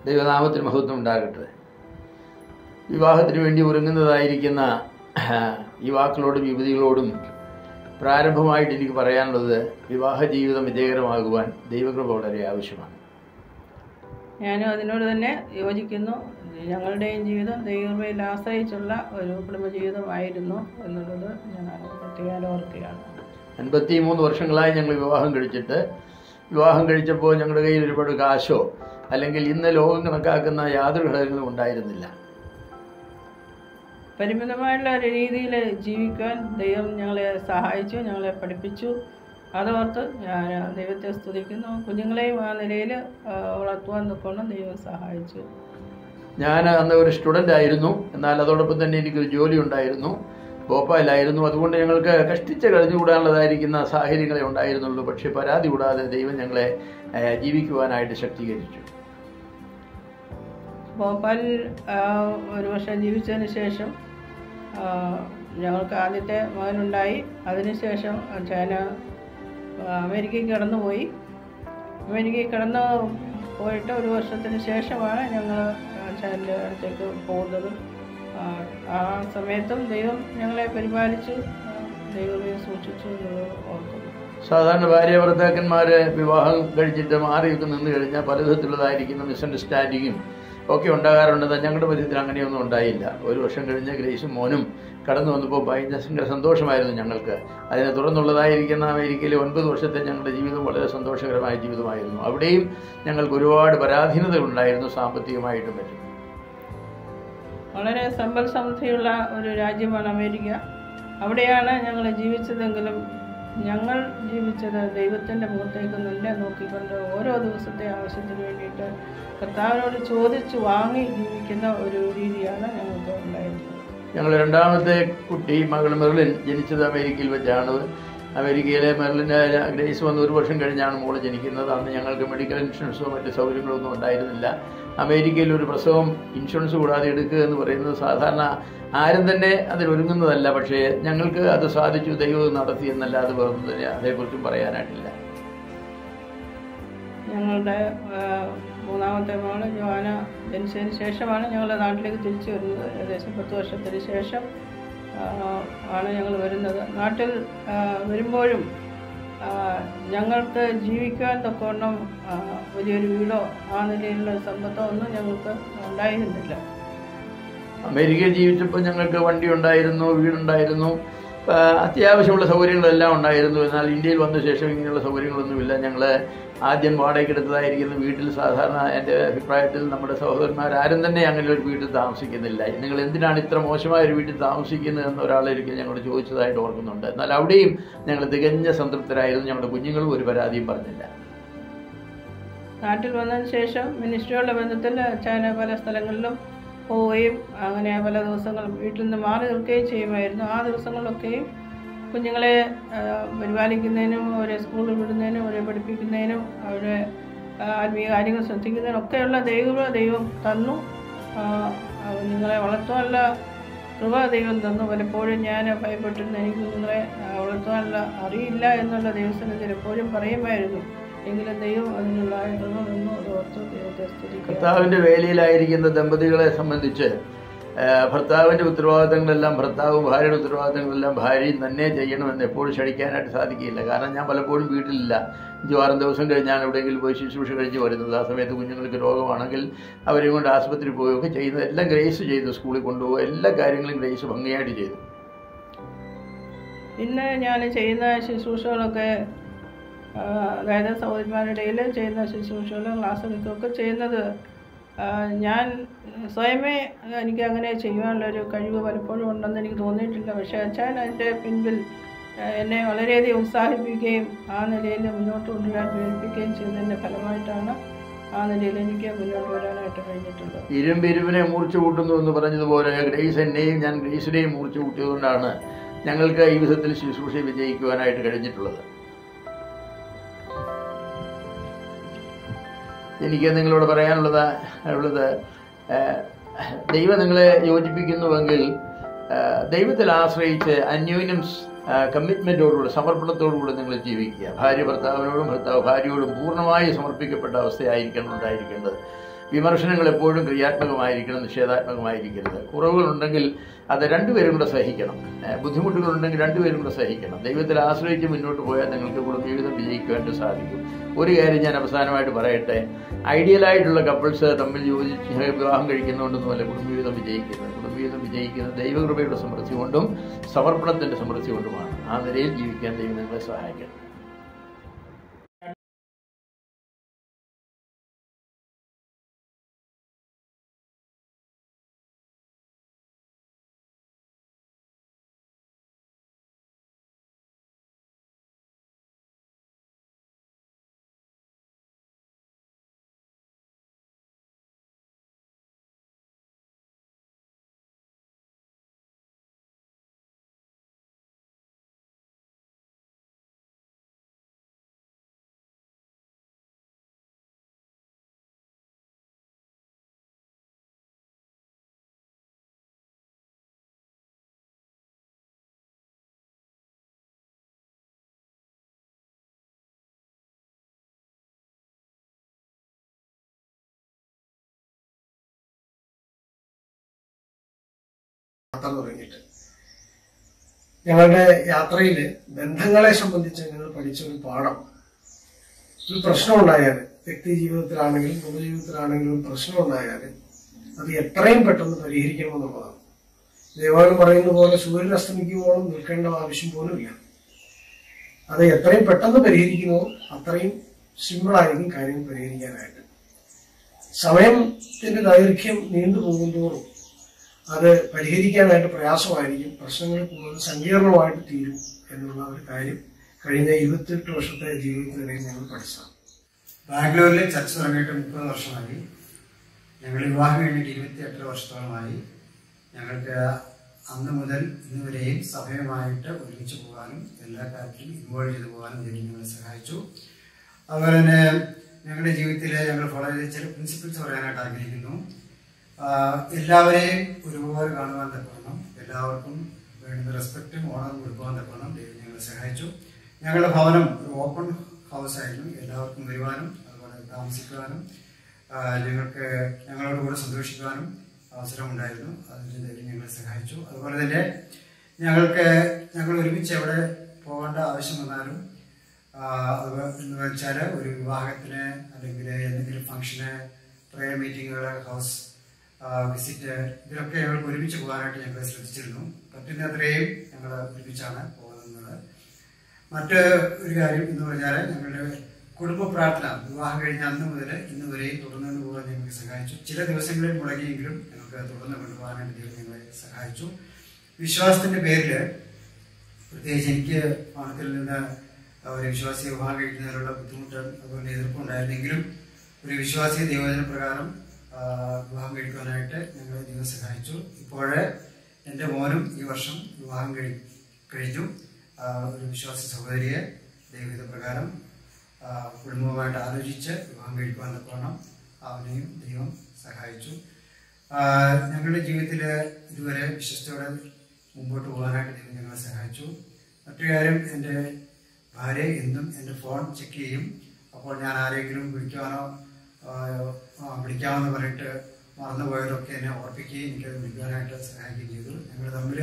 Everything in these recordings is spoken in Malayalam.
ദൈവനാമത്തിന് മഹത്വം ഉണ്ടാകട്ടെ വിവാഹത്തിന് വേണ്ടി ഒരുങ്ങുന്നതായിരിക്കുന്ന ഈ വാക്കുകളോടും യുവതികളോടും പ്രാരംഭമായിട്ട് എനിക്ക് പറയാനുള്ളത് വിവാഹ ജീവിതം വിജയകരമാകുവാൻ ദൈവകൃപ വളരെ ആവശ്യമാണ് ഞാനും അതിനോട് തന്നെ യോജിക്കുന്നു ഞങ്ങളുടെയും ജീവിതം ദൈവകൃപയിൽ ആശ്രയിച്ചുള്ള ഒരു കുടുംബജീവിതമായിരുന്നു എന്നുള്ളത് ഞാൻ പ്രത്യേകം ഓർക്കുകയാണ് അൻപത്തി മൂന്ന് വർഷങ്ങളായി ഞങ്ങൾ വിവാഹം കഴിച്ചിട്ട് വിവാഹം കഴിച്ചപ്പോൾ ഞങ്ങളുടെ കയ്യിൽ ഒരുപാട് കാശോ അല്ലെങ്കിൽ ഇന്ന് ലോകം കണക്കാക്കുന്ന യാതൊരു ഘടകങ്ങളും ഉണ്ടായിരുന്നില്ല പരിമിതമായുള്ള ഒരു രീതിയിൽ ജീവിക്കാൻ ദൈവം ഞങ്ങളെ സഹായിച്ചു ഞങ്ങളെ പഠിപ്പിച്ചു അതോർത്ത് ഞാൻ ദൈവത്തെ സ്തുതിക്കുന്നു കുഞ്ഞുങ്ങളെയും ആ നിലയിൽ വളർത്തുവാൻ തൊക്കണം ദൈവം സഹായിച്ചു ഞാൻ അന്ന് ഒരു സ്റ്റുഡൻ്റ് ആയിരുന്നു എന്നാൽ അതോടൊപ്പം തന്നെ എനിക്കൊരു ജോലി ഉണ്ടായിരുന്നു ഭോപ്പാലായിരുന്നു അതുകൊണ്ട് ഞങ്ങൾക്ക് കഷ്ടിച്ച് കഴിഞ്ഞുകൂടാനുള്ളതായിരിക്കുന്ന സാഹചര്യങ്ങളെ ഉണ്ടായിരുന്നുള്ളൂ പക്ഷേ പരാതി കൂടാതെ ദൈവം ഞങ്ങളെ ഏഹ്, ജീവിക്കുവാനായിട്ട് ശക്തീകരിച്ചു ഭോപ്പാലിൽ ആ, ഒരു വർഷം ജീവിച്ചതിന് ശേഷം ആ, ഞങ്ങൾക്ക് ആദ്യത്തെ മകനുണ്ടായി അതിനുശേഷം ചൈന അമേരിക്കയിൽ കടന്നുപോയി അമേരിക്കയിൽ കടന്നു പോയിട്ട് ഒരു വർഷത്തിന് ശേഷമാണ് ഞങ്ങൾ ചൈനയുടെ അടുത്തേക്ക് പോകുന്നത് ആ, ആ സമയത്തും ദൈവം ഞങ്ങളെ പരിപാലിച്ചു ആ, ദൈവമേ സൂക്ഷിച്ചു എന്നുള്ളത് ഓർക്കുന്നു സാധാരണ ഭാര്യ ഭർത്താക്കന്മാർ വിവാഹം കഴിച്ചിട്ട് മാറിയൊക്കെ നിന്ന് കഴിഞ്ഞാൽ പലവിധത്തിലുള്ളതായിരിക്കുന്ന മിസ്അണ്ടർസ്റ്റാൻഡിങ്ങും ഒക്കെ ഉണ്ടാകാറുണ്ട് ഞങ്ങളുടെ മധ്യത്തിൽ അങ്ങനെയൊന്നും ഉണ്ടായില്ല ഒരു വർഷം കഴിഞ്ഞ് ഗ്രേസും മോനും കടന്നു വന്നപ്പോൾ ഭയങ്കര സന്തോഷമായിരുന്നു ഞങ്ങൾക്ക് അതിനെ തുടർന്നുള്ളതായിരിക്കുന്ന അമേരിക്കയിലെ ഒൻപത് വർഷത്തെ ഞങ്ങളുടെ ജീവിതം വളരെ സന്തോഷകരമായ ജീവിതമായിരുന്നു അവിടെയും ഞങ്ങൾക്ക് ഒരുപാട് പരാധീനതകളുണ്ടായിരുന്നു സാമ്പത്തികമായിട്ടും പറ്റും വളരെ സമ്പൽ സമൃദ്ധിയുള്ള ഒരു രാജ്യമാണ് അമേരിക്ക അവിടെയാണ് ഞങ്ങൾ ജീവിച്ചതെങ്കിലും ഞങ്ങൾ ജീവിച്ചത് ദൈവത്തിൻ്റെ മുഖത്തേക്ക് നല്ല നോക്കിക്കൊണ്ട് ഓരോ ദിവസത്തെ ആവശ്യത്തിന് വേണ്ടിയിട്ട് കർത്താവിനോട് ചോദിച്ചു വാങ്ങി ജീവിക്കുന്ന ഒരു രീതിയാണ് ഞങ്ങൾക്ക് ഉണ്ടായിരുന്നത് ഞങ്ങൾ രണ്ടാമത്തെ കുട്ടി മകൾ മെർലിൻ ജനിച്ചത് അമേരിക്കയിൽ വെച്ചാണ് അമേരിക്കയിലെ മെർലിൻ്റെ ഗ്രേസ് വന്ന് ഒരു വർഷം കഴിഞ്ഞാണ് മോള് ജനിക്കുന്നത് അന്ന് ഞങ്ങൾക്ക് മെഡിക്കൽ ഇൻഷുറൻസോ മറ്റ് സൗകര്യങ്ങളോ ഒന്നും ഉണ്ടായിരുന്നില്ല അമേരിക്കയിൽ ഒരു പ്രസവം ഇൻഷുറൻസ് കൂടാതെ എടുക്കുക എന്ന് പറയുന്നത് സാധാരണ ആരും തന്നെ അതിൽ ഒരുങ്ങുന്നതല്ല പക്ഷേ ഞങ്ങൾക്ക് അത് സാധിച്ചു ദൈവം നടത്തി എന്നല്ലാതെ വേറൊന്നും തന്നെ അതേക്കുറിച്ചും പറയാനായിട്ടില്ല ഞങ്ങളുടെ ആ, മൂന്നാമത്തെ മകൾ ജോന ജനിച്ചതിന് ശേഷമാണ് ഞങ്ങൾ നാട്ടിലേക്ക് തിരിച്ചു വരുന്നത് ഏകദേശം പത്ത് വർഷത്തിന് ശേഷം ആ, ആണ് ഞങ്ങൾ വരുന്നത് നാട്ടിൽ ആ, വരുമ്പോഴും ആ, ഞങ്ങൾക്ക് ജീവിക്കാൻ തക്കവണ്ണം ആ, വലിയൊരു വീടോ ആ നിലയിലുള്ള സമ്പത്തോ ഒന്നും ഞങ്ങൾക്ക് ഉണ്ടായിരുന്നില്ല അമേരിക്കയിൽ ജീവിച്ചപ്പോൾ ഞങ്ങൾക്ക് വണ്ടി ഉണ്ടായിരുന്നു വീടുണ്ടായിരുന്നു ആ, അത്യാവശ്യമുള്ള സൗകര്യങ്ങളെല്ലാം ഉണ്ടായിരുന്നു എന്നാൽ ഇന്ത്യയിൽ വന്ന ശേഷം ഇങ്ങനെയുള്ള സൗകര്യങ്ങളൊന്നുമില്ല ഞങ്ങൾ ആദ്യം വാടകയ്ക്കെടുത്തതായിരിക്കുന്ന വീട്ടിൽ സാധാരണ എൻ്റെ അഭിപ്രായത്തിൽ നമ്മുടെ സഹോദരന്മാർ ആരും തന്നെ അങ്ങനെ ഒരു വീട്ടിൽ താമസിക്കുന്നില്ല നിങ്ങൾ എന്തിനാണ് ഇത്ര മോശമായ ഒരു വീട്ടിൽ താമസിക്കുന്നത് എന്ന് ഒരാളൊരിക്കൽ ഞങ്ങളോട് ചോദിച്ചതായിട്ട് ഓർക്കുന്നുണ്ട് എന്നാൽ അവിടെയും ഞങ്ങൾ തികഞ്ഞ സംതൃപ്തരായിരുന്നു ഞങ്ങളുടെ കുഞ്ഞുങ്ങളും ഒരു പരാതിയും പറഞ്ഞില്ല നാട്ടിൽ വന്നതിന് ശേഷം മിനിസ്ട്രിയുടെ ബന്ധത്തിൽ ചൈന പല സ്ഥലങ്ങളിലും പോവുകയും അങ്ങനെ പല ദിവസങ്ങളും വീട്ടിൽ നിന്ന് മാറി നിൽക്കുകയും ചെയ്യുമായിരുന്നു ആ ദിവസങ്ങളിലൊക്കെയും കുഞ്ഞുങ്ങളെ ആ, പരിപാലിക്കുന്നതിനും അവരെ സ്കൂളിൽ വിടുന്നതിനും അവരെ പഠിപ്പിക്കുന്നതിനും അവരെ ആ, ആത്മീയ കാര്യങ്ങൾ ശ്രദ്ധിക്കുന്നതിനും ഒക്കെയുള്ള ദൈവ ദൈവം തന്നു ആ, ആ, കുഞ്ഞുങ്ങളെ വളർത്തുവാനുള്ള കൃപ ദൈവം തന്നു പലപ്പോഴും ഞാൻ ഭയപ്പെട്ടിരുന്നു എനിക്ക് കുഞ്ഞുങ്ങളെ ആ, വളർത്തുവാനുള്ള അറിയില്ല എന്നുള്ള ദൈവസന്നിധിയിൽ എപ്പോഴും പറയുമായിരുന്നു എങ്കിലും ദൈവം അതിനുള്ള കൃപ തന്നു അത് ഓർത്ത് ദൈവത്തെ സ്തുതിക്കുക ഭർത്താവിൻ്റെ വേലയിലായിരിക്കുന്ന ദമ്പതികളെ സംബന്ധിച്ച് ആ, ഭർത്താവിൻ്റെ ഉത്തരവാദിത്തങ്ങളെല്ലാം ഭർത്താവും ഭാര്യയുടെ ഉത്തരവാദിത്തങ്ങളെല്ലാം ഭാര്യയും തന്നെ ചെയ്യണമെന്ന് എപ്പോഴും ക്ഷണിക്കാനായിട്ട് സാധിക്കില്ല കാരണം ഞാൻ പലപ്പോഴും വീട്ടിലില്ല അഞ്ചുവാറും ദിവസം കഴിഞ്ഞാണ് എവിടെയെങ്കിലും പോയി ശുശ്രൂഷ കഴിച്ച് വരുന്നത് ആ സമയത്ത് കുഞ്ഞുങ്ങൾക്ക് രോഗമാണെങ്കിൽ അവരെയും കൊണ്ട് ആശുപത്രിയിൽ പോവുകയൊക്കെ ചെയ്യുന്നത് എല്ലാം ഗ്രേസ് ചെയ്തു സ്കൂളിൽ കൊണ്ടുപോകുക എല്ലാ കാര്യങ്ങളും ഗ്രേസ് ഭംഗിയായിട്ട് ചെയ്തു ഇന്ന് ഞാൻ ചെയ്യുന്ന ശുശ്രൂഷകളൊക്കെ ആ, അതായത് സഹോദരിമാരുടെ ഇടയിൽ ചെയ്യുന്ന ശുശ്രൂഷകളും ക്ലാസ്സുകൾക്കൊക്കെ ചെയ്യുന്നത് ആ, ഞാൻ സ്വയമേ എനിക്ക് അങ്ങനെ ചെയ്യുവാനുള്ളൊരു കഴിവ് പലപ്പോഴും ഉണ്ടെന്ന് എനിക്ക് തോന്നിയിട്ടില്ല പക്ഷേ അച്ഛൻ അതിൻ്റെ പിൻപിൽ ആ, എന്നെ വളരെയധികം ഉത്സാഹിപ്പിക്കുകയും ആ നിലയിൽ മുന്നോട്ട് കൊണ്ടുവരാൻ പ്രേരിപ്പിക്കുകയും ചെയ്തതിൻ്റെ ഫലമായിട്ടാണ് ആ നിലയിൽ എനിക്ക് മുന്നോട്ട് വരാനായിട്ട് കഴിഞ്ഞിട്ടുള്ളത് ഇരുമ്പ് ഇരുമ്പിനെ മൂർച്ച കൂട്ടുന്നു എന്ന് പറഞ്ഞതുപോലെ ഗ്രേസ് എന്നെയും ഞാൻ ഗ്രേസിനെയും മൂർച്ച കൂട്ടിയതുകൊണ്ടാണ് ഞങ്ങൾക്ക് ഈ വിധത്തിൽ ശുശ്രൂഷ വിജയിക്കുവാനായിട്ട് കഴിഞ്ഞിട്ടുള്ളത് എനിക്ക് നിങ്ങളോട് പറയാനുള്ളത് ഉള്ളത് ആ, ദൈവം നിങ്ങളെ യോജിപ്പിക്കുന്നുവെങ്കിൽ ആ, ദൈവത്തിൽ ആശ്രയിച്ച് അന്യോന്യം കമ്മിറ്റ്മെൻറ്റോടുകൂടി സമർപ്പണത്തോടുകൂടി നിങ്ങൾ ജീവിക്കുക ഭാര്യ ഭർത്താവിനോടും ഭർത്താവ് ഭാര്യയോടും പൂർണ്ണമായി സമർപ്പിക്കപ്പെട്ട അവസ്ഥയായിരിക്കണം ഉണ്ടായിരിക്കേണ്ടത് വിമർശനങ്ങൾ എപ്പോഴും ക്രിയാത്മകമായിരിക്കണം നിഷേധാത്മകമായിരിക്കരുത് കുറവുകളുണ്ടെങ്കിൽ അത് രണ്ടുപേരും കൂടെ സഹിക്കണം ഏഹ് ബുദ്ധിമുട്ടുകളുണ്ടെങ്കിൽ രണ്ടുപേരും കൂടെ സഹിക്കണം ദൈവത്തിൽ ആശ്രയിച്ച് മുന്നോട്ട് പോയാൽ നിങ്ങൾക്ക് കുടുംബജീവിതം വിജയിക്കുവാനായിട്ട് സാധിക്കും ഒരു കാര്യം ഞാൻ അവസാനമായിട്ട് പറയട്ടെ ഐഡിയലായിട്ടുള്ള കപ്പിൾസ് തമ്മിൽ യോജിച്ച് വിവാഹം കഴിക്കുന്നതുകൊണ്ടൊന്നുമല്ല കുടുംബജീവിതം വിജയിക്കുന്നത് കുടുംബജീവിതം വിജയിക്കുന്നത് ദൈവകൃപയുടെ സമൃദ്ധി കൊണ്ടും സമർപ്പണത്തിൻ്റെ സമൃദ്ധി കൊണ്ടുമാണ് ആ നിലയിൽ ജീവിക്കാൻ ദൈവം നിങ്ങളെ സഹായിക്കണം യാത്ര തുടങ്ങിയിട്ട് ഞങ്ങളുടെ യാത്രയിൽ ബന്ധങ്ങളെ സംബന്ധിച്ച് ഞങ്ങൾ പഠിച്ച ഒരു പാഠം ഒരു പ്രശ്നം ഉണ്ടായാൽ വ്യക്തി ജീവിതത്തിലാണെങ്കിലും പൊതുജീവിതത്തിലാണെങ്കിലും ഒരു പ്രശ്നം ഉണ്ടായാൽ അത് എത്രയും പെട്ടെന്ന് പരിഹരിക്കണമെന്നുള്ളതാണ് ദേവാലയം പറയുന്ന പോലെ സൂര്യൻ അസ്തമിക്കുമ്പോഴും നിൽക്കേണ്ട ആവശ്യം പോലും ഇല്ല അത് എത്രയും പെട്ടെന്ന് പരിഹരിക്കുന്നോ അത്രയും സിമ്പിളായിരിക്കും കാര്യങ്ങൾ പരിഹരിക്കാനായിട്ട് സമയത്തിന്റെ ദൈർഘ്യം നീണ്ടു പോകുന്തോറും അത് പരിഹരിക്കാനായിട്ട് പ്രയാസമായിരിക്കും പ്രശ്നങ്ങൾ കൂടുതൽ സങ്കീർണമായിട്ട് തീരും എന്നുള്ള ഒരു കാര്യം കഴിഞ്ഞ ഇരുപത്തെട്ട് വർഷത്തെ ജീവിതത്തിനിടയിൽ ഞങ്ങൾ പഠിച്ചതാണ് ബാംഗ്ലൂരിൽ ചർച്ച തുടങ്ങിയിട്ട് മുപ്പത് വർഷമായി ഞങ്ങൾ വിവാഹം കഴിഞ്ഞിട്ട് ഇരുപത്തിയെട്ട് വർഷത്തോളമായി ഞങ്ങൾക്ക് അന്ന് മുതൽ ഇന്ന് വരെയും സഭയുമായിട്ട് ഒരുമിച്ച് പോകാനും എല്ലാ കാര്യത്തിലും ഇൻവോൾവ് ചെയ്ത് പോകാനും ദൈവം ഞങ്ങളെ സഹായിച്ചു അതുപോലെ തന്നെ ഞങ്ങളുടെ ജീവിതത്തിൽ ഞങ്ങൾ ഫോളോ ചെയ്ത ചില പ്രിൻസിപ്പിൾസ് പറയാനായിട്ട് ആഗ്രഹിക്കുന്നു ആഹ് എല്ലാവരെയും ഒരുപോലെ കാണുവാൻ തക്കവണ്ണം എല്ലാവർക്കും വേണ്ടുന്ന റെസ്പെക്റ്റും ഓണറും കൊടുക്കുവാൻ തക്കവണ്ണം ദൈവം ഞങ്ങളെ സഹായിച്ചു ഞങ്ങളുടെ ഭവനം ഒരു ഓപ്പൺ ഹൗസ് ആയിരുന്നു എല്ലാവർക്കും വരുവാനും അതുപോലെ താമസിക്കുവാനും ആഹ് ഞങ്ങൾക്ക് ഞങ്ങളോട് കൂടെ സന്തോഷിക്കുവാനും അവസരമുണ്ടായിരുന്നു അതിന് ദൈവം ഞങ്ങളെ സഹായിച്ചു അതുപോലെ തന്നെ ഞങ്ങൾക്ക് ഞങ്ങൾ ഒരുമിച്ച് എവിടെ പോകേണ്ട ആവശ്യം വന്നാലും ആഹ് അത് എന്ന് വെച്ചാൽ ഒരു വിവാഹത്തിന് അല്ലെങ്കിൽ എന്തെങ്കിലും ഫംഗ്ഷന് പ്രയർ മീറ്റിങ്ങുകൾ ഹൗസ് വിസിറ്റ് ഇതിലൊക്കെ ഞങ്ങൾക്ക് ഒരുമിച്ച് പോകാനായിട്ട് ഞങ്ങൾ ശ്രദ്ധിച്ചിരുന്നു പറ്റുന്നത്രയും ഞങ്ങൾ ഒരുമിച്ചാണ് പോകുന്നത് മറ്റ് ഒരു കാര്യം എന്ന് പറഞ്ഞാൽ ഞങ്ങളുടെ കുടുംബ പ്രാർത്ഥന വിവാഹം കഴിഞ്ഞ അന്ന് മുതൽ ഇന്ന് വരെയും തുടർന്നു പോകാൻ ഞങ്ങൾക്ക് സഹായിച്ചു ചില ദിവസങ്ങളിൽ മുടങ്ങിയെങ്കിലും ഞങ്ങൾക്ക് തുടർന്ന് കൊണ്ടുപോകാനായിട്ട് ദൈവം ഞങ്ങളെ സഹായിച്ചു വിശ്വാസത്തിന്റെ പേരിൽ പ്രത്യേകിച്ച് എനിക്ക് പണത്തിൽ നിന്ന് ഒരു വിശ്വാസി വിവാഹം കഴിക്കുന്നതിനുള്ള ബുദ്ധിമുട്ട് അതുപോലെ എതിർപ്പുണ്ടായിരുന്നെങ്കിലും ഒരു വിശ്വാസി ദൈവജന പ്രകാരം ആ, വിവാഹം കഴിക്കുവാനായിട്ട് ഞങ്ങളെ ദൈവം സഹായിച്ചു ഇപ്പോഴേ എൻ്റെ മോനും ഈ വർഷം വിവാഹം കഴി കഴിഞ്ഞു ആ, ഒരു വിശ്വാസി സഹോദരിയെ ദൈവഹിത പ്രകാരം ആ, കുടുംബവുമായിട്ട് ആലോചിച്ച് വിവാഹം കഴിക്കുവാൻ തക്കവണ്ണം അവനെയും ദൈവം സഹായിച്ചു ആ, ഞങ്ങളുടെ ജീവിതത്തിൽ ഇതുവരെ വിശ്വസ്തയോടെ മുമ്പോട്ട് പോകാനായിട്ട് ദൈവം ഞങ്ങളെ സഹായിച്ചു മറ്റൊരു കാര്യം എൻ്റെ ഭാര്യ എന്നും എൻ്റെ ഫോൺ ചെക്ക് ചെയ്യും അപ്പോൾ ഞാൻ ആരെങ്കിലും വിളിക്കുവാനോ ആ, ആ, വിളിക്കാമെന്ന് പറഞ്ഞിട്ട് മറന്നുപോയതൊക്കെ എന്നെ ഓർപ്പിക്കുകയും എനിക്കത് വിളിക്കാനായിട്ട് സഹായിക്കുകയും ചെയ്തു ഞങ്ങൾ തമ്മിൽ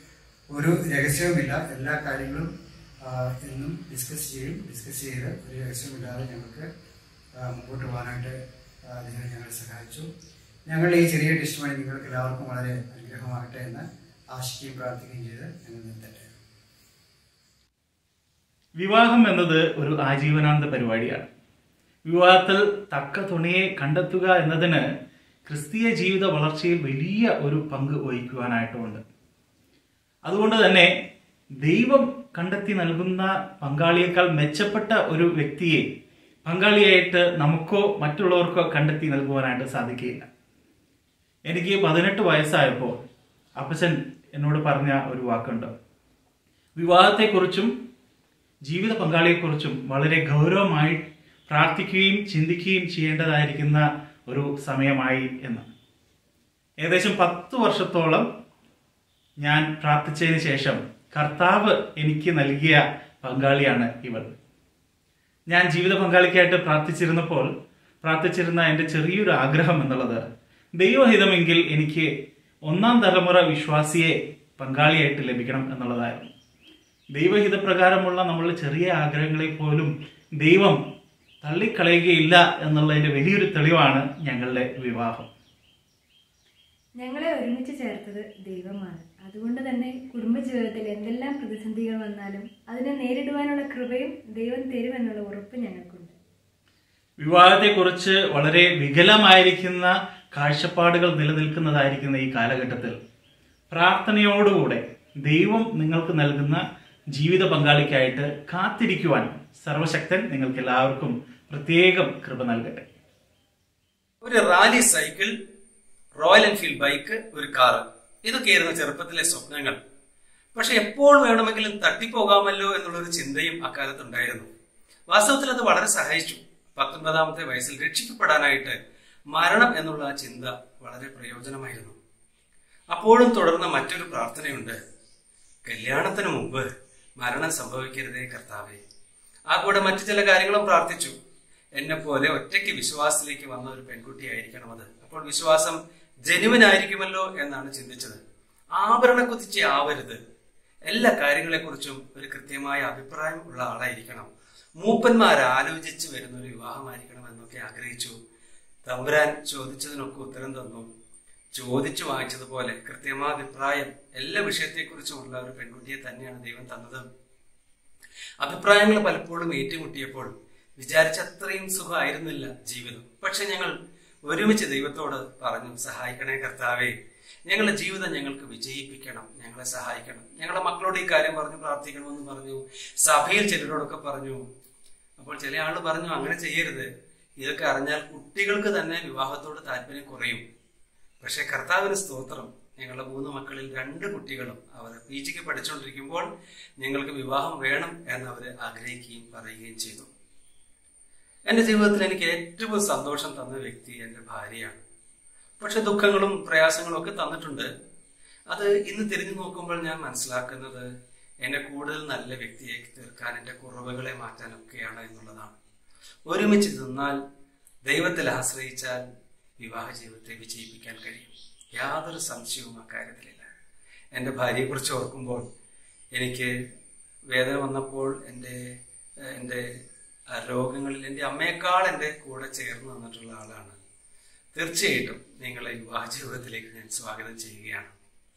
ഒരു രഹസ്യവുമില്ല എല്ലാ കാര്യങ്ങളും ആ, എന്നും ഡിസ്കസ് ചെയ്യും ഡിസ്കസ് ചെയ്ത് ഒരു രഹസ്യമില്ലാതെ ഞങ്ങൾക്ക് ആ, മുമ്പോട്ട് പോകാനായിട്ട് ആ, ദൈവം ഞങ്ങളെ സഹായിച്ചു ഞങ്ങൾ ഈ ചെറിയ ടെസ്റ്റ് വഴി നിങ്ങൾക്ക് എല്ലാവർക്കും വളരെ അനുഗ്രഹമാകട്ടെ എന്ന് ആശിക്കുകയും പ്രാർത്ഥിക്കുകയും ചെയ്ത് ഞങ്ങൾ നിർത്തട്ടെ വിവാഹം എന്നത് ഒരു ആജീവനാന്ത പരിപാടിയാണ് വിവാഹത്തിൽ തക്ക തുണയെ കണ്ടെത്തുക എന്നതിന് ക്രിസ്തീയ ജീവിത വളർച്ചയിൽ വലിയ ഒരു പങ്ക് വഹിക്കുവാനായിട്ടുമുണ്ട് അതുകൊണ്ട് തന്നെ ദൈവം കണ്ടെത്തി നൽകുന്ന പങ്കാളിയേക്കാൾ മെച്ചപ്പെട്ട ഒരു വ്യക്തിയെ പങ്കാളിയായിട്ട് നമുക്കോ മറ്റുള്ളവർക്കോ കണ്ടെത്തി നൽകുവാനായിട്ട് സാധിക്കുകയില്ല എനിക്ക് പതിനെട്ട് വയസ്സായപ്പോൾ അപ്പച്ചൻ എന്നോട് പറഞ്ഞ ഒരു വാക്കുണ്ട് വിവാഹത്തെക്കുറിച്ചും ജീവിത പങ്കാളിയെക്കുറിച്ചും വളരെ ഗൗരവമായി പ്രാർത്ഥിക്കുകയും ചിന്തിക്കുകയും ചെയ്യേണ്ടതായിരിക്കുന്ന ഒരു സമയമായി എന്ന് ഏകദേശം പത്ത് വർഷത്തോളം ഞാൻ പ്രാർത്ഥിച്ചതിന് ശേഷം കർത്താവ് എനിക്ക് നൽകിയ പങ്കാളിയാണ് ഇവൾ ഞാൻ ജീവിത പങ്കാളിക്കായിട്ട് പ്രാർത്ഥിച്ചിരുന്നപ്പോൾ പ്രാർത്ഥിച്ചിരുന്ന എൻ്റെ ചെറിയൊരു ആഗ്രഹം എന്നുള്ളത് ദൈവഹിതമെങ്കിൽ എനിക്ക് ഒന്നാം തലമുറ വിശ്വാസിയെ പങ്കാളിയായിട്ട് ലഭിക്കണം എന്നുള്ളതായിരുന്നു ദൈവഹിതപ്രകാരമുള്ള നമ്മളുടെ ചെറിയ ആഗ്രഹങ്ങളെ പോലും ദൈവം തള്ളിക്കളയുകയില്ല എന്നുള്ളതിന്റെ വലിയൊരു തെളിവാണ് ഞങ്ങളുടെ വിവാഹം ഞങ്ങളെ ഒരുമിച്ച് ചേർത്തത് ദൈവമാണ് അതുകൊണ്ട് തന്നെ കുടുംബജീവിതത്തിൽ എന്തെല്ലാം പ്രതിസന്ധികൾ വന്നാലും അതിനെ നേരിടുവാനുള്ള കൃപയും ദൈവം തരുമെന്നുള്ള ഉറപ്പ് ഞങ്ങൾക്കുണ്ട് വിവാഹത്തെക്കുറിച്ച് വളരെ വികലമായിരിക്കുന്ന കാഴ്ചപ്പാടുകൾ നിലനിൽക്കുന്നതായിരിക്കുന്ന ഈ കാലഘട്ടത്തിൽ പ്രാർത്ഥനയോടുകൂടെ ദൈവം നിങ്ങൾക്ക് നൽകുന്ന ജീവിത പങ്കാളിക്കായിട്ട് കാത്തിരിക്കുവാൻ സർവശക്തൻ നിങ്ങൾക്ക് എല്ലാവർക്കും പ്രത്യേകം കൃപ നൽകട്ടെ ഒരു rally cycle Royal Enfield bike ഒരു കാറ് ഇതൊക്കെയായിരുന്നു ചെറുപ്പത്തിലെ സ്വപ്നങ്ങൾ പക്ഷെ എപ്പോൾ വേണമെങ്കിലും തട്ടിപ്പോകാമല്ലോ എന്നുള്ളൊരു ചിന്തയും അക്കാലത്തുണ്ടായിരുന്നു വാസ്തവത്തിൽ അത് വളരെ സഹായിച്ചു പത്തൊൻപതാമത്തെ വയസ്സിൽ രക്ഷിക്കപ്പെടാനായിട്ട് മരണം എന്നുള്ള ആ ചിന്ത വളരെ പ്രയോജനമായിരുന്നു അപ്പോഴും തുടർന്ന മറ്റൊരു പ്രാർത്ഥനയുണ്ട് കല്യാണത്തിന് മുമ്പ് മരണം സംഭവിക്കരുതേ കർത്താവേ ആ കൂടെ മറ്റു ചില കാര്യങ്ങളും പ്രാർത്ഥിച്ചു എന്നെ പോലെ ഒറ്റയ്ക്ക് വിശ്വാസത്തിലേക്ക് വന്ന ഒരു പെൺകുട്ടിയായിരിക്കണം അത് അപ്പോൾ വിശ്വാസം ജനുവൻ ആയിരിക്കുമല്ലോ എന്നാണ് ചിന്തിച്ചത് ആഭരണ കുതിച്ച് ആവരുത് എല്ലാ കാര്യങ്ങളെക്കുറിച്ചും ഒരു കൃത്യമായ അഭിപ്രായം ഉള്ള ആളായിരിക്കണം മൂപ്പന്മാർ ആലോചിച്ച് വരുന്ന ഒരു വിവാഹമായിരിക്കണം എന്നൊക്കെ ആഗ്രഹിച്ചു തമ്പുരാൻ ചോദിച്ചതിനൊക്കെ ഉത്തരം തന്നു ചോദിച്ചു വാങ്ങിച്ചതുപോലെ കൃത്യമായ അഭിപ്രായം എല്ലാ വിഷയത്തെക്കുറിച്ചുമുള്ള ഒരു പെൺകുട്ടിയെ തന്നെയാണ് ദൈവം തന്നത് അഭിപ്രായങ്ങൾ പലപ്പോഴും ഏറ്റുമുട്ടിയപ്പോൾ വിചാരിച്ച അത്രയും സുഖമായിരുന്നില്ല ജീവിതം പക്ഷെ ഞങ്ങൾ ഒരുമിച്ച് ദൈവത്തോട് പറഞ്ഞു സഹായിക്കണേ കർത്താവേ ഞങ്ങളുടെ ജീവിതം ഞങ്ങൾക്ക് വിജയിപ്പിക്കണം ഞങ്ങളെ സഹായിക്കണം ഞങ്ങളുടെ മക്കളോട് ഈ കാര്യം പറഞ്ഞു പ്രാർത്ഥിക്കണമെന്ന് പറഞ്ഞു സഭയിൽ ചിലരോടൊക്കെ പറഞ്ഞു അപ്പോൾ ചില ആള് പറഞ്ഞു അങ്ങനെ ചെയ്യരുത് ഇതൊക്കെ അറിഞ്ഞാൽ കുട്ടികൾക്ക് തന്നെ വിവാഹത്തോട് താല്പര്യം കുറയും പക്ഷെ കർത്താവിന് സ്തോത്രം ഞങ്ങളുടെ മൂന്ന് മക്കളിൽ രണ്ട് കുട്ടികളും അവർ പി ജിക്ക് പഠിച്ചുകൊണ്ടിരിക്കുമ്പോൾ ഞങ്ങൾക്ക് വിവാഹം വേണം എന്ന് അവർ ആഗ്രഹിക്കുകയും പറയുകയും ചെയ്തു എന്റെ ജീവിതത്തിൽ എനിക്ക് ഏറ്റവും സന്തോഷം തന്ന വ്യക്തി എന്റെ ഭാര്യയാണ് പക്ഷെ ദുഃഖങ്ങളും പ്രയാസങ്ങളും ഒക്കെ തന്നിട്ടുണ്ട് അത് ഇന്ന് തിരിഞ്ഞു നോക്കുമ്പോൾ ഞാൻ മനസ്സിലാക്കുന്നത് എന്നെ കൂടുതൽ നല്ല വ്യക്തിയാക്കി തീർക്കാൻ എന്റെ കുറവുകളെ മാറ്റാനൊക്കെയാണ് എന്നുള്ളതാണ് ഒരുമിച്ച് നിന്നാൽ ദൈവത്തിൽ ആശ്രയിച്ചാൽ വിവാഹ ജീവിതത്തെ വിജയിപ്പിക്കാൻ കഴിയും യാതൊരു സംശയവും അക്കാര്യത്തിലില്ല എൻ്റെ ഭാര്യയെക്കുറിച്ച് ഓർക്കുമ്പോൾ എനിക്ക് വേദന വന്നപ്പോൾ എൻ്റെ എൻ്റെ ആ രോഗങ്ങളിൽ എൻ്റെ അമ്മയെക്കാൾ എൻ്റെ കൂടെ ചേർന്ന് നിന്നിട്ടുള്ള ആളാണ് തീർച്ചയായിട്ടും നിങ്ങളെ വിവാഹ ജീവിതത്തിലേക്ക് ഞാൻ സ്വാഗതം ചെയ്യുകയാണ്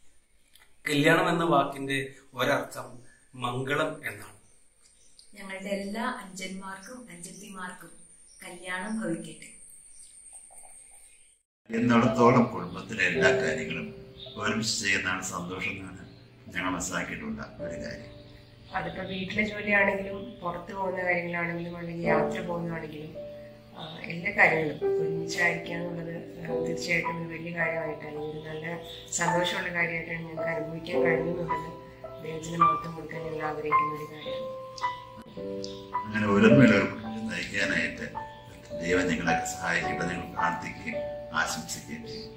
കല്യാണം എന്ന വാക്കിന്റെ ഒരർത്ഥം മംഗളം എന്നാണ് ഞങ്ങളുടെ എല്ലാ അഞ്ചന്മാർക്കും അഞ്ചത്തിമാർക്കും കല്യാണം ഭവിക്കട്ടെ എന്നിടത്തോളം കുടുംബത്തിലെ എല്ലാ കാര്യങ്ങളും ഒരുമിച്ച് ചെയ്യുന്നതാണ് സന്തോഷം എന്നാണ് ഞങ്ങൾ മനസ്സിലാക്കിയിട്ടുള്ള ഒരു കാര്യം അതിപ്പോ വീട്ടിലെ ജോലിയാണെങ്കിലും പുറത്തു പോകുന്ന കാര്യങ്ങളാണെങ്കിലും അല്ലെങ്കിൽ യാത്ര പോകുന്നതാണെങ്കിലും ആ, എല്ലാ കാര്യങ്ങളും ഒരുമിച്ചായിരിക്കുക എന്നുള്ളത് ആ, തീർച്ചയായിട്ടും ഒരു വലിയ കാര്യമായിട്ട് അല്ലെങ്കിൽ ഒരു നല്ല സന്തോഷമുള്ള കാര്യമായിട്ടാണ് ഞങ്ങൾക്ക് അനുഭവിക്കാൻ കഴിഞ്ഞു എന്നുള്ളത് ദൈവത്തിന് മഹത്വം കൊടുക്കാൻ ഞങ്ങൾ ആഗ്രഹിക്കുന്ന ഒരു കാര്യമാണ് അങ്ങനെ ഒരുമയുള്ള ഒരു കുടുംബം നയിക്കാനായിട്ട് ദൈവം നിങ്ങളൊക്കെ സഹായിക്കട്ടെ നിങ്ങൾ പ്രാർത്ഥിക്കുകയും ആശംസിക്കുകയും ചെയ്യും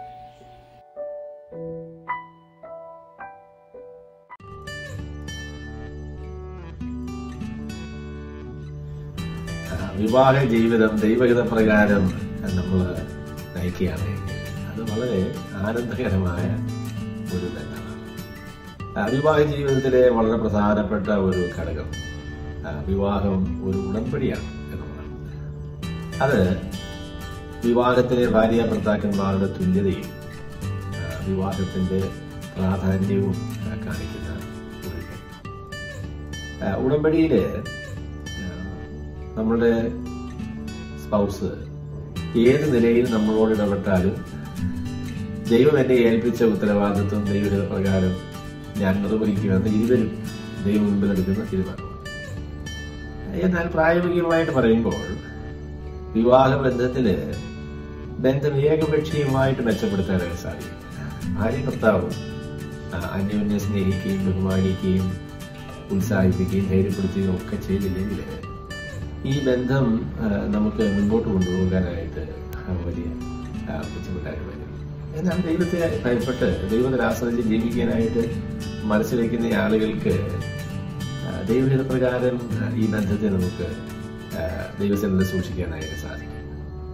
വിവാഹ ജീവിതം ദൈവഹിത പ്രകാരം നമ്മൾ നയിക്കുകയാണെങ്കിൽ അത് വളരെ ആനന്ദകരമായ ഒരു ബന്ധമാണ് ആ, വിവാഹ ജീവിതത്തിലെ വളരെ പ്രധാനപ്പെട്ട ഒരു ഘടകം ആ, വിവാഹം ഒരു ഉടമ്പടിയാണ് എന്നുള്ളതാണ് അത് വിവാഹത്തിലെ ഭാര്യ ഭർത്താക്കന്മാരുടെ തുല്യതയും ആ, വിവാഹത്തിന്റെ പ്രാധാന്യവും ആ, കാണിക്കുന്ന ഒരു കാര്യം ആ, ഉടമ്പടിയില് നമ്മളുടെ സ്പൗസ് ഏത് നിലയിൽ നമ്മളോട് ഇടപെട്ടാലും ദൈവം എന്നെ ഏൽപ്പിച്ച ഉത്തരവാദിത്വം ദൈവ പ്രകാരം ഞാൻ നിർവഹിക്കുമെന്ന് ഇരുവരും ദൈവം മുമ്പിൽ എടുക്കുന്ന തീരുമാനമാണ് എന്നാൽ പ്രായോഗികമായിട്ട് പറയുമ്പോൾ വിവാഹ ബന്ധത്തില് ബന്ധം ഏകപക്ഷീയമായിട്ട് മെച്ചപ്പെടുത്താനായി സാധിക്കും ഭാര്യ ഭർത്താവും ആ, അന്യോന്യം സ്നേഹിക്കുകയും ബഹുമാനിക്കുകയും ഉത്സാഹിപ്പിക്കുകയും ധൈര്യപ്പെടുത്തുകയും ഒക്കെ ചെയ്തില്ലെങ്കിൽ ഈ ബന്ധം ആ, നമുക്ക് മുൻപോട്ട് കൊണ്ടുപോകാനായിട്ട് വലിയ ആ, ബുദ്ധിമുട്ടായിട്ട് വരും എന്നാൽ ദൈവത്തെ ഭയപ്പെട്ട് ദൈവത്തിൽ ആശ്രയിച്ച് ജീവിക്കാനായിട്ട് മനസ്സിൽ വയ്ക്കുന്ന ആളുകൾക്ക് ആ, ദൈവഹിത പ്രകാരം ആ, ഈ ബന്ധത്തെ നമുക്ക് ആ, ദൈവസന്നിധി സൂക്ഷിക്കാനായിട്ട് സാധിക്കും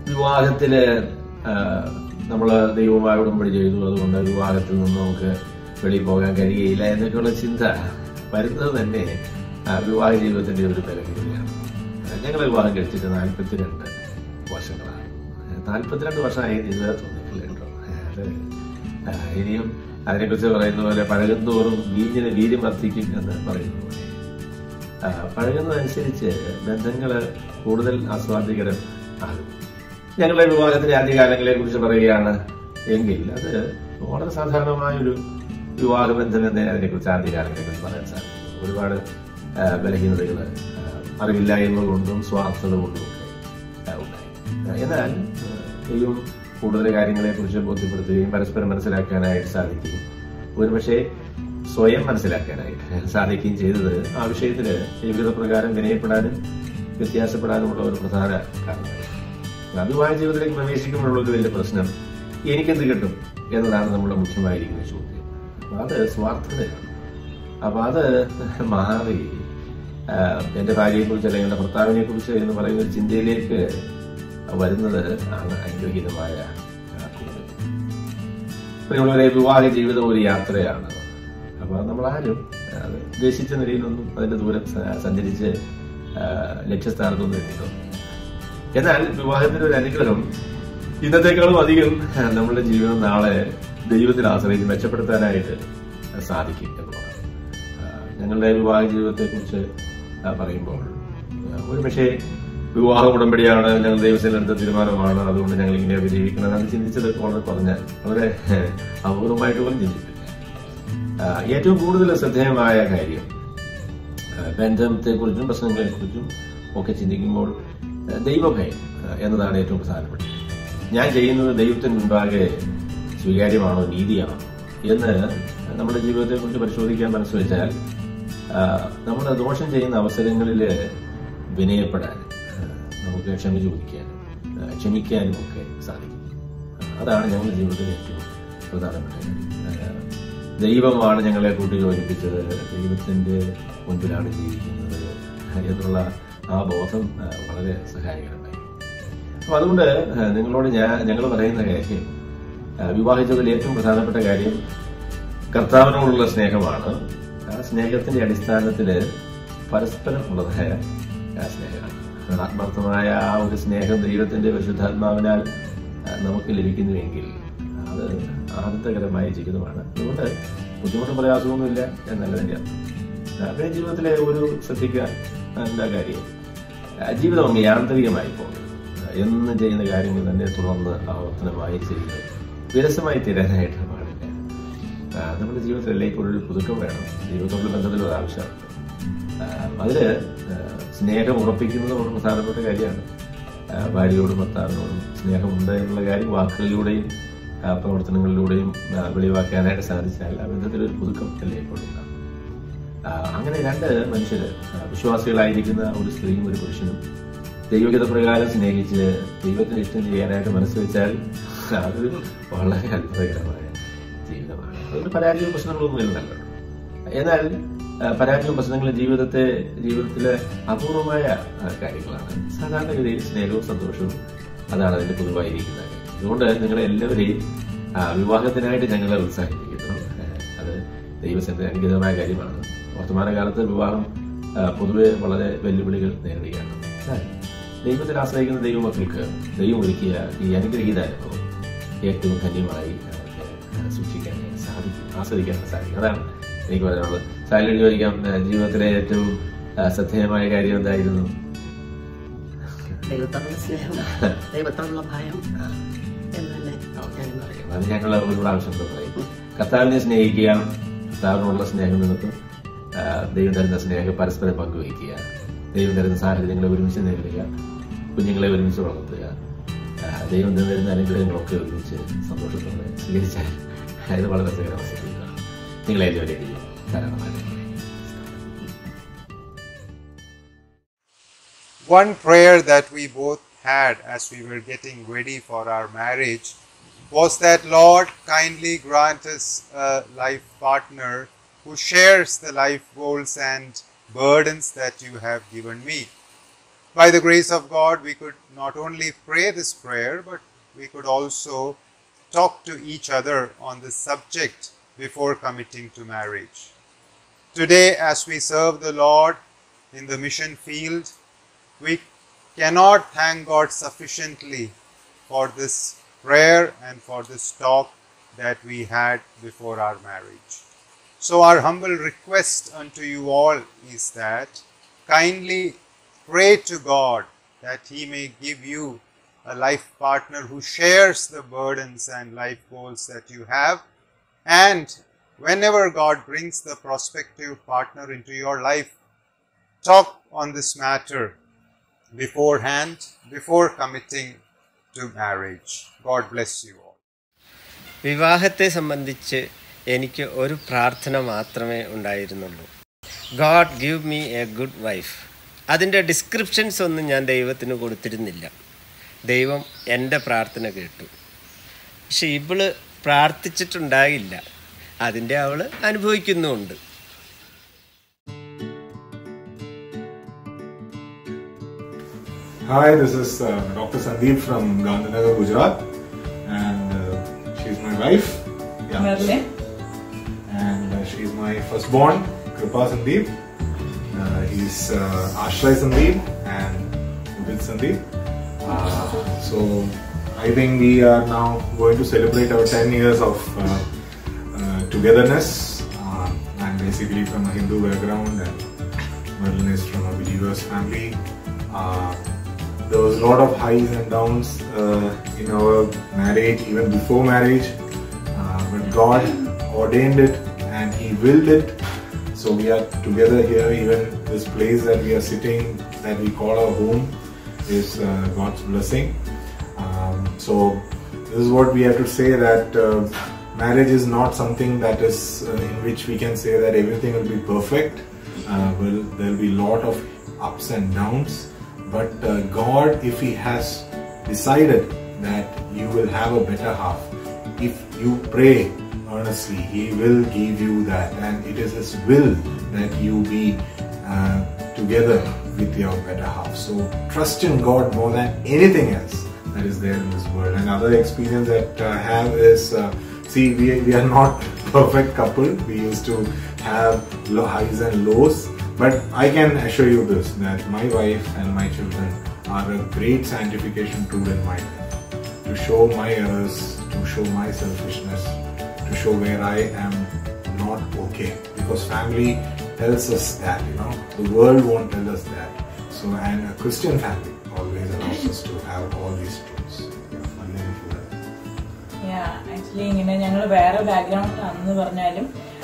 വിവാഹത്തില് നമ്മൾ ദൈവവുമായി ഉടമ്പടി ചെയ്തു അതുകൊണ്ട് വിവാഹത്തിൽ നിന്ന് നമുക്ക് വെളിയിൽ പോകാൻ കഴിയുകയില്ല എന്നൊക്കെയുള്ള ചിന്ത വരുന്നത് തന്നെ ആ, വിവാഹ ജീവിതത്തിന്റെ ഒരു ബലഹീനതയാണ് ഞങ്ങൾ വിവാഹം കഴിച്ചിട്ട് നാൽപ്പത്തിരണ്ട് വർഷങ്ങളാണ് നാൽപ്പത്തിരണ്ട് വർഷമായി ഇതുവരെ തോന്നിയിട്ടില്ല കേട്ടോ അത് ആ, ഇനിയും അതിനെക്കുറിച്ച് പറയുന്ന പോലെ പഴകുന്തോറും വീഞ്ഞിന് വീര്യം വർദ്ധിക്കും എന്ന് പറയുന്ന പോലെ ആ, പഴകുന്നതനുസരിച്ച് ബന്ധങ്ങൾ കൂടുതൽ ആസ്വാദികരം ആകും ഞങ്ങളുടെ വിവാഹത്തിന്റെ ആദ്യകാലങ്ങളെ കുറിച്ച് പറയുകയാണ് എങ്കിൽ അത് വളരെ സാധാരണമായൊരു വിവാഹ ബന്ധം എന്നേ അതിനെക്കുറിച്ച് ആദ്യകാലങ്ങളെ കുറിച്ച് പറയാൻ സാധിക്കും ഒരുപാട് ആ, ബലഹീനതകൾ ആ, അറിവില്ലായ്മ കൊണ്ടും സ്വാർത്ഥത കൊണ്ടും ഒക്കെ ആ, ഉണ്ടായി ആ, എന്നാൽ ആ, ദൈവം കൂടുതൽ കാര്യങ്ങളെ കുറിച്ച് ബോധ്യപ്പെടുത്തുകയും പരസ്പരം മനസ്സിലാക്കാനായിട്ട് സാധിക്കുകയും ഒരുപക്ഷെ സ്വയം മനസ്സിലാക്കാനായിട്ട് സാധിക്കുകയും ചെയ്തത് ആ വിഷയത്തിൽ ജീവിത പ്രകാരം വിനയപ്പെടാനും വ്യത്യാസപ്പെടാനുമുള്ള ഒരു പ്രധാന കാരണമായി വിവാഹ ജീവിതത്തിലേക്ക് പ്രവേശിക്കുമ്പോഴുള്ള ഒരു വലിയ പ്രശ്നം എനിക്കെന്ത് കിട്ടും എന്നതാണ് നമ്മുടെ മുഖ്യമായിരിക്കുന്ന ചോദ്യം അപ്പൊ അത് സ്വാർത്ഥതയാണ് അപ്പൊ അത് മാറി ആ, എന്റെ ഭാര്യയെ കുറിച്ച് അല്ലെങ്കിൽ എന്റെ ഭർത്താവിനെ കുറിച്ച് എന്ന് പറയുന്ന ഒരു ചിന്തയിലേക്ക് വരുന്നത് ആണ് അനുഗ്രഹീതമായ ആ, കൂടുതൽ പ്രിയമുള്ളവരെ വിവാഹ ജീവിതം ഒരു യാത്രയാണ് അപ്പൊ നമ്മൾ ആരും അത് ഉദ്ദേശിച്ച നിലയിലൊന്നും അതിന്റെ ദൂരം സ- സഞ്ചരിച്ച് ആ, ലക്ഷ്യസ്ഥാനത്തൊന്നും എത്തിയിട്ടുണ്ട് എന്നാൽ വിവാഹത്തിന്റെ ഒരു അനുഗ്രഹം ഇന്നത്തെക്കാളും അധികം ആ, നമ്മുടെ ജീവിതം നാളെ ദൈവത്തിൽ ആശ്രയിച്ച് മെച്ചപ്പെടുത്താനായിട്ട് സാധിക്കും എന്നുള്ളതാണ് ആ, ഞങ്ങളുടെ വിവാഹ ജീവിതത്തെ കുറിച്ച് പറയുമ്പോൾ ആ, ഒരു പക്ഷേ വിവാഹ ഉടമ്പടിയാണ് ഞങ്ങൾ ദൈവത്തിനെടുത്ത തീരുമാനമാണ് അതുകൊണ്ട് ഞങ്ങൾ ഇങ്ങനെയൊക്കെ ജീവിക്കണം അത് ചിന്തിച്ചത് വളരെ കുറഞ്ഞ വളരെ അപൂർവമായിട്ട് പോലും ചിന്തിച്ചിട്ടില്ല ആ, ഏറ്റവും കൂടുതൽ ശ്രദ്ധേയമായ കാര്യം ആ, ബന്ധത്തെക്കുറിച്ചും പ്രശ്നങ്ങളെക്കുറിച്ചും ഒക്കെ ചിന്തിക്കുമ്പോൾ ആ, ദൈവഭയം ആ, എന്നതാണ് ഏറ്റവും പ്രധാനപ്പെട്ടത് ഞാൻ ചെയ്യുന്നത് ദൈവത്തിന് മുൻപാകെ സ്വീകാര്യമാണോ നീതിയാണോ എന്ന് നമ്മുടെ ജീവിതത്തെക്കുറിച്ച് പരിശോധിക്കാൻ മനസ്സ് വെച്ചാൽ ആ, നമ്മൾ ദോഷം ചെയ്യുന്ന അവസരങ്ങളിൽ വിനയപ്പെടാനും ആ, നമുക്ക് ക്ഷമ ചോദിക്കാനും ആ, ക്ഷമിക്കാനും ഒക്കെ സാധിക്കും അതാണ് ഞങ്ങളുടെ ജീവിതത്തിലെ ഏറ്റവും പ്രധാനപ്പെട്ട കാര്യം ആ, ദൈവമാണ് ഞങ്ങളെ കൂട്ടി യോജിപ്പിച്ചത് ദൈവത്തിന്റെ മുൻപിലാണ് ജീവിക്കുന്നത് എന്നുള്ള ആ ബോധം ആ, വളരെ സഹായകരമായി അപ്പൊ അതുകൊണ്ട് ആ, നിങ്ങളോട് ഞാൻ ഞങ്ങൾ പറയുന്ന കാര്യം ആ, വിവാഹ ജീവിതത്തിൽ ഏറ്റവും പ്രധാനപ്പെട്ട കാര്യം കർത്താവിനോടുള്ള സ്നേഹമാണ് ആ സ്നേഹത്തിന്റെ അടിസ്ഥാനത്തിൽ പരസ്പരം ഉള്ളതായ ആ സ്നേഹമാണ് ആത്മാർത്ഥമായ ആ ഒരു സ്നേഹം ദൈവത്തിന്റെ പരിശുദ്ധാത്മാവിനാൽ ആ, നമുക്ക് ലഭിക്കുന്നുവെങ്കിൽ അത് ആനന്ദകരമായ ജീവിതമാണ് അതുകൊണ്ട് ബുദ്ധിമുട്ടും പ്രയാസമൊന്നുമില്ല എന്നല്ല തന്നെയാണ് അങ്ങനെ ജീവിതത്തിലെ ഒരു ശ്രദ്ധിക്കാൻ എന്താ കാര്യം ആ, ജീവിതം അങ്ങ് യാന്ത്രികമായി പോകുന്നത് എന്ന് ചെയ്യുന്ന കാര്യങ്ങൾ തന്നെ തുടർന്ന് ആവർത്തനമായി ചെയ്ത് വിരസമായി തീരാനായിട്ട് പാടില്ല ആ, നമ്മുടെ ജീവിതത്തിൽ എല്ലായ്പ്പോഴും ഒരു പുതുക്കം വേണം ദൈവത്തോടുള്ള ബന്ധത്തിൽ ഒരു ആവശ്യമുണ്ട് ആ, അതില് ആ, സ്നേഹം ഉറപ്പിക്കുന്നത് വളരെ പ്രധാനപ്പെട്ട കാര്യമാണ് ആ, ഭാര്യയോടും ഭർത്താവിനോടും സ്നേഹമുണ്ട് എന്നുള്ള കാര്യം വാക്കുകളിലൂടെയും ആ, പ്രവർത്തനങ്ങളിലൂടെയും ആ, വെളിവാക്കാനായിട്ട് സാധിച്ചാൽ ആ ബന്ധത്തിൽ ഒരു പുതുക്കം എല്ലായ്പ്പോഴും ഉണ്ടാകും ആ, അങ്ങനെ രണ്ട് മനുഷ്യര് ആ, വിശ്വാസികളായിരിക്കുന്ന ഒരു സ്ത്രീയും ഒരു പുരുഷനും ദൈവഗത പ്രകാരം സ്നേഹിച്ച് ദൈവത്തിന് ഇഷ്ടം ചെയ്യാനായിട്ട് മനസ്സ് വെച്ചാൽ അതൊരു വളരെ അത്ഭുതകരമായ ജീവിതമാണ് അതുകൊണ്ട് പരാജയ പ്രശ്നങ്ങളൊന്നും ഇല്ലല്ലോ എന്നാൽ ആ, പരാജയവും പ്രശ്നങ്ങളും ജീവിതത്തെ ജീവിതത്തിലെ അപൂർവമായ ആ, കാര്യങ്ങളാണ് സാധാരണഗതിയിൽ സ്നേഹവും സന്തോഷവും അതാണ് അതിന്റെ പൊതുവായിരിക്കുന്ന കാര്യം അതുകൊണ്ട് നിങ്ങളെ എല്ലാവരെയും ആ, വിവാഹത്തിനായിട്ട് ഞങ്ങളെ ഉത്സാഹിപ്പിക്കുന്നു ആ, അത് ദൈവത്തിന്റെ അനുഗ്രഹമായ കാര്യമാണ് വർത്തമാനകാലത്ത് വിവാഹം ആ, പൊതുവെ വളരെ വെല്ലുവിളികൾ നേരിടുകയാണ് എന്നാൽ ദൈവത്തിൽ ആശ്രയിക്കുന്ന ദൈവമക്കൾക്ക് ദൈവം ഒരുക്കിയ ഈ അനുഗ്രഹീത അനുഭവം ഏറ്റവും ധന്യമായി അവർക്ക് ആ, സൂക്ഷിക്കാനായിട്ട് സാധിക്കും ആസ്വദിക്കാനായിട്ട് സാധിക്കും അതാണ് എനിക്ക് പറയാനുള്ളത് സാലിനോട് ചോദിക്കാം ആ, ജീവിതത്തിലെ ഏറ്റവും ആ, ശ്രദ്ധേയമായ കാര്യം എന്തായിരുന്നു ദൈവത്തോടുള്ള സ്നേഹം ദൈവത്തോടുള്ള ഭയം എന്ന് തന്നെ ഞാൻ പറയും അത് ഞങ്ങൾ ഒരു പ്രാവശ്യം കൂടെ പറയും കർത്താവിനെ സ്നേഹിക്കുക കർത്താവിനോടുള്ള സ്നേഹം നിമിത്തം ആ, ദൈവം തരുന്ന സ്നേഹം പരസ്പരം പങ്കുവയ്ക്കുക ദൈവം തരുന്ന സാഹചര്യങ്ങളെ ഒരുമിച്ച് നേരിടുക കുഞ്ഞുങ്ങളെ ഒരുമിച്ച് വളർത്തുക ആ, ദൈവം തരുന്ന അനുഗ്രഹങ്ങളൊക്കെ ഒരുമിച്ച് സന്തോഷത്തോടെ സ്വീകരിച്ചാൽ ഇത് വളരെ രസകരമായ ജീവിതമാണ് നിങ്ങളെ എല്ലാവരെയും ധാരാളമായിട്ട് One prayer that we both had as we were getting ready for our marriage was that Lord kindly grant us a life partner who shares the life goals and burdens that you have given me. by the grace of God, we could not only pray this prayer, but we could also talk to each other on this subject before committing to marriage. Today, as we serve the Lord in the mission field, we cannot thank God sufficiently for this prayer and for this talk that we had before our marriage. So, our humble request unto you all is that kindly pray to God that He may give you a life partner who shares the burdens and life goals that you have. And whenever God brings the prospective partner into your life, talk on this matter beforehand, before committing to marriage. God bless you all. വിവാഹത്തെ സംബന്ധിച്ച് എനിക്ക് ഒരു പ്രാർത്ഥന മാത്രമേ ഉണ്ടായിരുന്നുള്ളൂ God give me a good wife അതിൻ്റെ ഡിസ്ക്രിപ്ഷൻസ് ഒന്നും ഞാൻ ദൈവത്തിന് കൊടുത്തിരുന്നില്ല ദൈവം എൻ്റെ പ്രാർത്ഥന കേട്ടു പക്ഷെ ഇവള് പ്രാർത്ഥിച്ചിട്ടുണ്ടാകില്ല അതിൻ്റെ അവൾ അനുഭവിക്കുന്നുമുണ്ട് Hi, this is uh, Dr. Sandeep from Gandhinagar, Gujarat, and uh, she's my wife. Yeah. Merlin. And uh, she's my firstborn, Kripa Sandeep. Uh, he's uh, Ashray Sandeep and Udit Sandeep. Uh, so I think we are now going to celebrate our 10 years of uh, uh, togetherness. Uh, I'm basically from a Hindu background and Merlin is from a believer's family. Uh, there was a lot of highs and downs uh, in our marriage, even before marriage. Uh, but God ordained it and He willed it. So we are together here. Even this place that we are sitting, that we call our home, is uh, God's blessing. Um, so this is what we have to say that uh, marriage is not something that is uh, in which we can say that everything will be perfect. Uh, well, there will be a lot of ups and downs but uh, God, if He has decided that you will have a better half, if you pray earnestly, He will give you that, and it is His will that you be uh, together with your better half. So trust in God more than anything else that is there in this world. Another experience that I have is uh, see, we, we are not perfect couple. We used to have low highs and lows. But I can assure you this that my wife and my children are a great sanctification tool in my life to show my errors, to show my selfishness, to show where I am not okay. Because family tells us that, you know, the world won't tell us that. So, and a Christian family always allows us to have all these tools. Yeah, one minute for that. Actually ഇങ്ങനെ ഞങ്ങൾ വേറെ ബാക്ക്ഗ്രൗണ്ടിലാണെന്ന് പറഞ്ഞാലും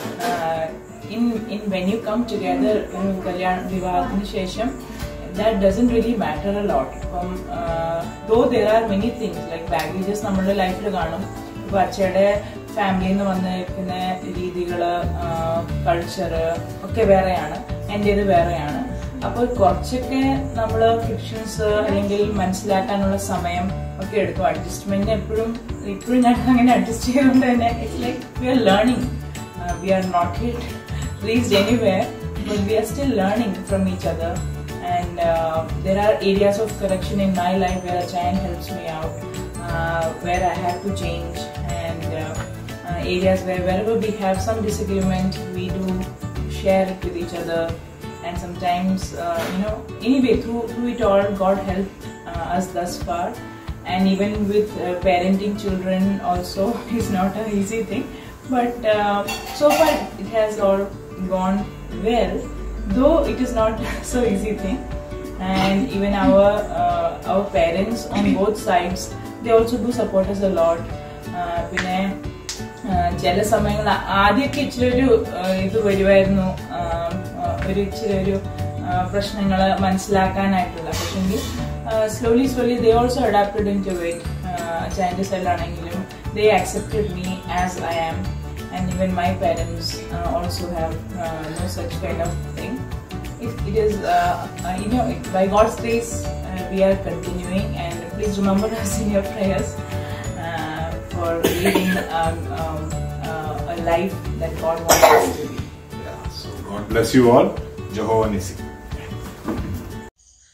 in in when you come together ഒരു കല്യാണ വിവാഹത്തിന് ശേഷം that doesn't really matter a lot ഇപ്പം though there are many things like baggages നമ്മുടെ ലൈഫിൽ കാണും ഇപ്പൊ അച്ഛയുടെ ഫാമിലിയിൽ നിന്ന് വന്നിരിക്കുന്ന രീതികള് കൾച്ചർ ഒക്കെ വേറെയാണ് എൻ്റേത് വേറെയാണ് അപ്പോൾ കുറച്ചൊക്കെ നമ്മൾ ഫിക്ഷൻസ് അല്ലെങ്കിൽ മനസ്സിലാക്കാനുള്ള സമയം ഒക്കെ എടുക്കും അഡ്ജസ്റ്റ്മെന്റ് എപ്പോഴും ഇപ്പോഴും ഞാൻ അങ്ങനെ അഡ്ജസ്റ്റ് ചെയ്തുകൊണ്ട് തന്നെ it's like we are learning we are not hit reached anywhere but we are still learning from each other and uh, there are areas of correction in my life where Chayan helps me out, uh, where I have to change, and uh, uh, areas where wherever we have some disagreement, we do share it with each other, and sometimes uh, you know anyway through through it all, God helped uh, us thus far, and even with uh, parenting children also is not an easy thing, but uh, so far it has all gone well though it is not so easy thing and even our uh, our parents on both sides they also do support us a lot uh, പിന്നെ ചില സമയങ്ങൾ ആദ്യമൊക്കെ ഇച്ചിരി ഒരു ഇത് വരുമായിരുന്നു ഒരു ഇച്ചിരി ഒരു പ്രശ്നങ്ങൾ മനസ്സിലാക്കാനായിട്ടുള്ള പക്ഷെങ്കിൽ slowly slowly they also adapted in to wait Chinese സൈഡിലാണെങ്കിലും they accepted me as I am and even my parents uh, also have uh, no such kind of thing. It, it is, uh, uh, you know, it, by God's grace, uh, we are continuing, and please remember us in your prayers uh, for leading um, um, uh, a life that God wants us to be. So God bless you all. Jehovah Nissi.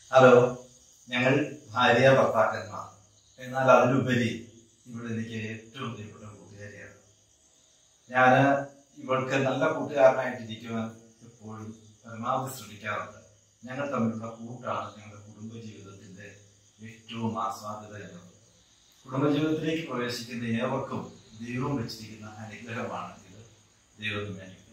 Hello ഞങ്ങൾ ഭാര്യ ഭർത്താക്കന്മാർ എന്നാൽ അതിലുപരി ഇവിടെ എനിക്ക് ഏറ്റവും പ്രിയപ്പെട്ട കൂട്ടുകാരിയാണ് ഞാൻ ഇവൾക്ക് നല്ല കൂട്ടുകാരനായിട്ടിരിക്കുവാൻ എപ്പോഴും പരമാവധി ശ്രമിക്കാറുണ്ട് ഞങ്ങൾ തമ്മിലുള്ള കൂട്ടാണ് ഞങ്ങളുടെ കുടുംബ ജീവിതത്തിന്റെ ഏറ്റവും ആസ്വാദ്യത എന്നത് കുടുംബജീവിതത്തിലേക്ക് പ്രവേശിക്കുന്ന ഏവർക്കും ദൈവം വെച്ചിരിക്കുന്ന അനുഗ്രഹമാണ് ഇത് ദൈവത്തിന് അനുഗ്രഹം